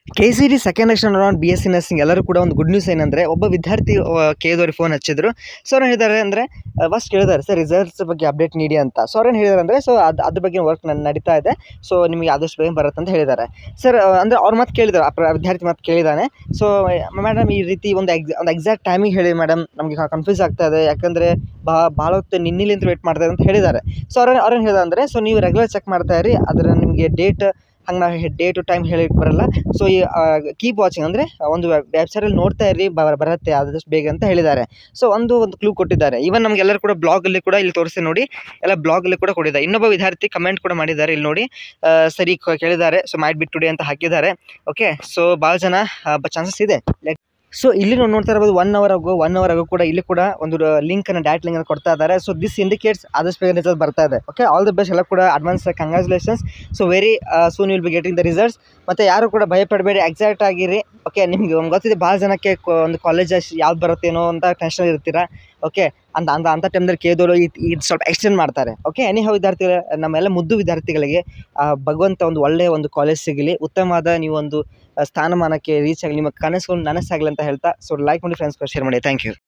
K C D second extern on B S C nursing ಎಲ್ಲರೂ ಕೂಡ ಒಂದು good news ಏನಂದರೆ ಒಬ್ಬ ವಿದ್ಯಾರ್ಥಿ ಕೇದವ್ರಿಗೆ ಫೋನ್ ಹಚ್ಚಿದ್ರು ಸೊ ಅವ್ರು ಹೇಳಿದ್ದಾರೆ ಅಂದರೆ ಫಸ್ಟ್ ಕೇಳಿದ್ದಾರೆ ಸರ್ ರಿಸಲ್ಟ್ಸ್ ಬಗ್ಗೆ ಅಪ್ಡೇಟ್ ನೀಡಿ ಅಂತ ಸೊ ಅವ್ರೇನು ಹೇಳಿದ್ದಾರೆ ಅಂದರೆ ಸೊ ಅದು ಅದ್ರ ಬಗ್ಗೆ ವರ್ಕ್ ನನ್ನ ನಡೀತಾ ಇದೆ ಸೊ ನಿಮಗೆ ಆದಷ್ಟು ಬೇಗ ಬರುತ್ತೆ ಅಂತ ಹೇಳಿದ್ದಾರೆ ಸರ್ ಅಂದರೆ ಅವ್ರ ಮಾತು ಕೇಳಿದ್ದಾರೆ ಆ ಪ್ರ- ವಿದ್ಯಾರ್ಥಿ ಮಾತು ಕೇಳಿದ್ದಾನೆ ಸೊ ಮೇಡಮ್ ಈ ರೀತಿ ಒಂದು ಎಕ್ಸ್ ಒಂದು ಎಕ್ಸಾಕ್ಟ್ ಟೈಮಿಂಗ್ ಹೇಳಿ ಮೇಡಮ್ ನಮಗೆ ಕನ್ಫ್ಯೂಸ್ ಆಗ್ತಾ ಇದೆ ಯಾಕಂದರೆ ಬಾ ಭಾಳ ಹೊತ್ತು ನಿನ್ನಿಲಿಂದ ವೇಟ್ ಮಾಡ್ತಾ ಇದೆ ಅಂತ ಹೇಳಿದ್ದಾರೆ ಸೊ ಅವ್ರೇನು ಅವ್ರೇನು ಹೇಳಿದ ಅಂದರೆ ಸೊ ನೀವು ರೆಗ್ಯುಲರ್ ಚೆಕ್ ಮಾಡ್ತಾ ಇರಿ ಅದರ ನಿಮಗೆ ಡೇಟ್ ಹಂಗೆ ನಾವು ಡೇ ಟು ಟೈಮ್ ಹೇಳಿಕ್ಕೆ ಬರಲ್ಲ ಸೊ ಈ ಕೀಪ್ ವಾಚಿಂಗ್ ಅಂದರೆ ಒಂದು ವೆಬ್ಸೈಟಲ್ಲಿ ನೋಡ್ತಾ ಇರಿ ಬ- ಬರುತ್ತೆ ಆದಷ್ಟು ಬೇಗ ಅಂತ ಹೇಳಿದ್ದಾರೆ ಸೊ ಒಂದು ಒಂದು ಕ್ಲೂ ಕೊಟ್ಟಿದ್ದಾರೆ ಈವನ್ ನಮಗೆಲ್ಲರೂ ಕೂಡ ಬ್ಲಾಗಲ್ಲಿ ಕೂಡ ಇಲ್ಲಿ ತೋರಿಸಿ ನೋಡಿ ಎಲ್ಲ ಬ್ಲಾಗಲ್ಲಿ ಕೂಡ ಕೊಟ್ಟಿದ್ದಾರೆ ಇನ್ನೊಬ್ಬ ವಿದ್ಯಾರ್ಥಿ ಕಮೆಂಟ್ ಕೂಡ ಮಾಡಿದ್ದಾರೆ ಇಲ್ಲಿ ನೋಡಿ ಆ, ಸರಿ ಕ- ಕೇಳಿದ್ದಾರೆ ಸೊ ಮೈಟ್ ಬಿಟ್ ಟುಡೇ ಅಂತ ಹಾಕಿದ್ದಾರೆ ಓಕೆ ಸೊ ಭಾಳ ಜನ ಚಾನ್ಸಸ್ ಇದೆ ಸೊ ಇಲ್ಲಿ ನಾವು ನೋಡ್ತಾ ಇರ್ಬೋದು ಒನ್ ಅವರ್ ಆಗೋ ಒನ್ ಅವರ್ ಆಗೋ ಕೂಡ ಇಲ್ಲಿ ಕೂಡ ಒಂದು ಲಿಂಕನ್ನು ಡೈರೆಕ್ಟ್ ಲಿಂಕ್ ಕೊಡ್ತಾ ಇದ್ದಾರೆ ಸೊ ದಿಸ್ ಇಂಡಿಕೇಟ್ಸ್ ಆದಷ್ಟು ಬೇಗ ರಿಸಲ್ಟ್ ಬರ್ತಾ ಇದೆ ಓಕೆ ಆಲ್ ದಿ ಬೆಸ್ಟ್ ಎಲ್ಲ ಕೂಡ advance congratulations so very soon will be getting the results ಮತ್ತು ಯಾರು ಕೂಡ ಭಯಪಡಬೇಡಿ ಎಕ್ಸಾಕ್ಟ್ ಆಗಿರಿ ಓಕೆ ನಿಮಗೆ ಗೊತ್ತಿದೆ ಭಾಳ ಜನಕ್ಕೆ ಕೊ- ಒಂದು ಕಾಲೇಜ್ ಯಾವ್ದು ಬರುತ್ತೇನೋ ಅಂತ ಟೆನ್ಷನ್ ಇರ್ತೀರಾ ಓಕೆ ಅಂತ ಅಂತ ಅಂಥ ಟೈಮ್ದಲ್ಲಿ ಕೇದೋರು ಇದು ಸ್ವಲ್ಪ ಎಕ್ಸ್ಟೆಂಡ್ ಮಾಡ್ತಾರೆ ಓಕೆ ಎನಿ ಹೌ ವಿದ್ಯಾರ್ಥಿಗಳ ನಮ್ಮೆಲ್ಲ ಮುದ್ದು ವಿದ್ಯಾರ್ಥಿಗಳಿಗೆ ಆ, ಭಗವಂತ ಒಂದು ಒಳ್ಳೆಯ ಒಂದು ಕಾಲೇಜ್ ಸಿಗಲಿ ಉತ್ತಮವಾದ ನೀವು ಒಂದು ಆ, ಸ್ಥಾನಮಾನಕ್ಕೆ ರೀಚ್ ಆಗಲಿ ನಿಮ್ಮ ಕನಸುಗಳು ನನಸಾಗಲಿ ಅಂತ ಹೇಳ್ತಾ ಸೊ ಲೈಕ್ ಮಾಡಿ ಫ್ರೆಂಡ್ಸ್ ಶೇರ್ ಮಾಡಿ ಥ್ಯಾಂಕ್ ಯು